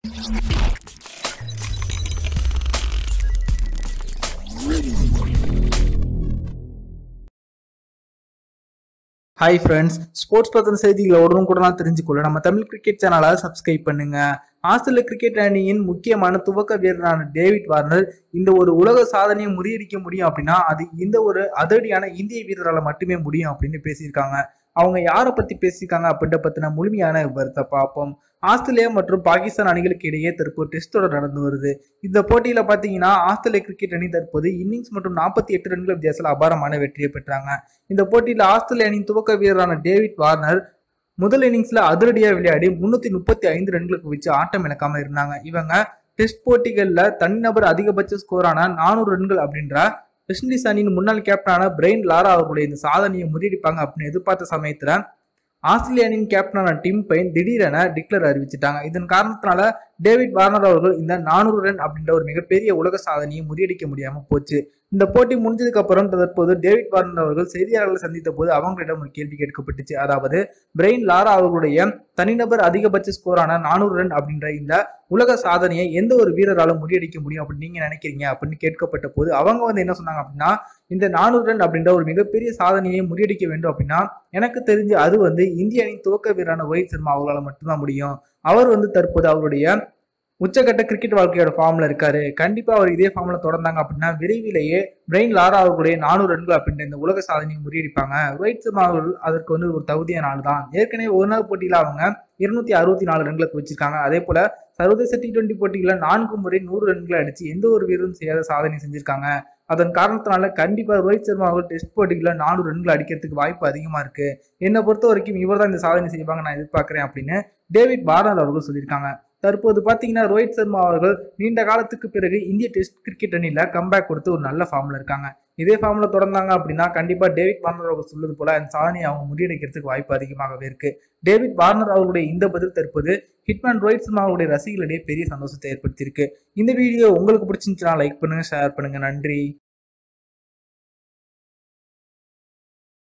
hi friends sports பத்தின செய்திகளை உடனுக்குடனா தெரிஞ்சுக்கொள்ள நம்ம தமிழ் கிரிக்கெட் சேனலை சப்ஸ்கிரைப் பண்ணுங்க ஆஸ்திரேலிய கிரிக்கெட் அணியின் முக்கியமான துவக்க வீரரான டேவிட் வார்னர் இந்த ஒரு உலக சாதனையை முறியடிக்க முடியும் அப்படின்னா அது இந்த ஒரு அதிரடியான இந்திய வீரரால் மட்டுமே முடியும் அப்படின்னு பேசியிருக்காங்க அவங்க யாரை பத்தி பேசியிருக்காங்க அப்படின்ற பத்தின முழுமையான விவரத்தை பார்ப்போம் ஆஸ்திரேலியா மற்றும் பாகிஸ்தான் அணிகளுக்கு இடையே தற்போது டெஸ்ட் தொடர் நடந்து வருது இந்த போட்டியில பாத்தீங்கன்னா ஆஸ்திரேலிய கிரிக்கெட் அணி தற்போது இன்னிங்ஸ் மற்றும் நாற்பத்தி எட்டு ரன்கள் வித்தியாசத்தில் அபாரமான வெற்றியை பெற்றாங்க இந்த போட்டியில ஆஸ்திரேலிய அணியின் துவக்க வீரரான டேவிட் வார்னர் முதல் இன்னிங்ஸ்ல அதிரடியா விளையாடி முன்னூத்தி முப்பத்தி ஐந்து ரன்களுக்கு வச்சு ஆட்டம் இழக்காம இருந்தாங்க இவங்க டெஸ்ட் போட்டிகள்ல தனிநபர் அதிகபட்ச ஸ்கோரான நானூறு ரன்கள் அப்படின்ற வெஸ்ட் இண்டீஸ் அணியின் முன்னாள் கேப்டனான பிரெயின் லாரா அவர்களுடைய இந்த சாதனையை முறியடிப்பாங்க அப்படின்னு எதிர்பார்த்த சமயத்துல ஆஸ்திரேலிய அணியின் கேப்டனான டிம் பைன் திடீரென டிக்ளர் அறிவிச்சிட்டாங்க இதன் காரணத்தினால டேவிட் வார்னர் அவர்கள் இந்த நானூறு ரன் அப்படின்ற ஒரு மிகப்பெரிய உலக சாதனையை முறியடிக்க முடியாம போச்சு இந்த போட்டி முடிஞ்சதுக்கு அப்புறம் தற்போது டேவிட் வார்னர் அவர்கள் செய்தியாளர்களை சந்தித்த போது அவங்களிடம் ஒரு கேள்வி கேட்கப்பட்டுச்சு அதாவது பிரெயின் லாரா அவர்களுடைய தனிநபர் அதிகபட்ச ஸ்கோரான நானூறு ரன் அப்படின்ற இந்த உலக சாதனையை எந்த ஒரு வீரராலும் முறியடிக்க முடியும் அப்படின்னு நீங்க நினைக்கிறீங்க அப்படின்னு கேட்கப்பட்ட போது அவங்க வந்து என்ன சொன்னாங்க அப்படின்னா இந்த நானூறு ரன் அப்படின்ற ஒரு மிகப்பெரிய சாதனையை முறியடிக்க வேண்டும் அப்படின்னா எனக்கு தெரிஞ்சு அது வந்து இந்திய அணியின் துவக்க வீரரான ரோஹித் சர்மா அவர்களால் மட்டும்தான் முடியும் அவர் வந்து தற்போது அவருடைய உச்சகட்ட கிரிக்கெட் வாழ்க்கையோட ஃபார்ம்ல இருக்காரு கண்டிப்பா அவர் இதே ஃபார்ம்ல தொடர்ந்தாங்க அப்படின்னா விரைவிலேயே பிரெயின் லாரா அவர்களுடைய நானூறு ரன்கள் அப்படின்ற இந்த உலக சாதனையை முறியடிப்பாங்க ரோஹித் சர்மா அவர்கள் அதற்கு வந்து ஒரு தகுதியான ஆள் தான் ஏற்கனவே ஒரு நாள் போட்டியில அவங்க இருநூத்தி அறுபத்தி நாலு ரன்களுக்கு வச்சிருக்காங்க அதே போல சர்வதேச டி டுவெண்டி போட்டியில நான்கு முறை நூறு ரன்களை அடிச்சு எந்த ஒரு வீரரும் செய்யாத சாதனை செஞ்சிருக்காங்க அதன் காரணத்தினால கண்டிப்பா ரோஹித் சர்மா அவர்கள் டெஸ்ட் போட்டிகளை நானூறு ரன்கள் அடிக்கிறதுக்கு வாய்ப்பு அதிகமா இருக்கு என்னை பொறுத்த வரைக்கும் இவர் தான் இந்த சாதனை செய்வாங்க நான் எதிர்பார்க்கிறேன் அப்படின்னு டேவிட் வார்னர் அவர்கள் சொல்லியிருக்காங்க தற்போது பார்த்தீங்கன்னா ரோஹித் சர்மா அவர்கள் நீண்ட காலத்துக்கு பிறகு இந்திய டெஸ்ட் கிரிக்கெட் அணியில் கம்பேக் கொடுத்து ஒரு நல்ல ஃபார்மில் இருக்காங்க இதே ஃபார்மில் தொடர்ந்தாங்க அப்படின்னா கண்டிப்பாக டேவிட் வார்னர் அவர்கள் சொல்வது போல அந்த சாதனையை அவங்க முறியடிக்கிறதுக்கு வாய்ப்பு அதிகமாகவே இருக்கு டேவிட் வார்னர் அவர்களுடைய இந்த பதில் தற்போது ஹிட்மேன் ரோஹித் சர்மா அவருடைய ரசிகர்களிடையே பெரிய சந்தோஷத்தை ஏற்படுத்தியிருக்கு இந்த வீடியோ உங்களுக்கு பிடிச்சிருந்துச்சுன்னா லைக் பண்ணுங்க ஷேர் பண்ணுங்க நன்றி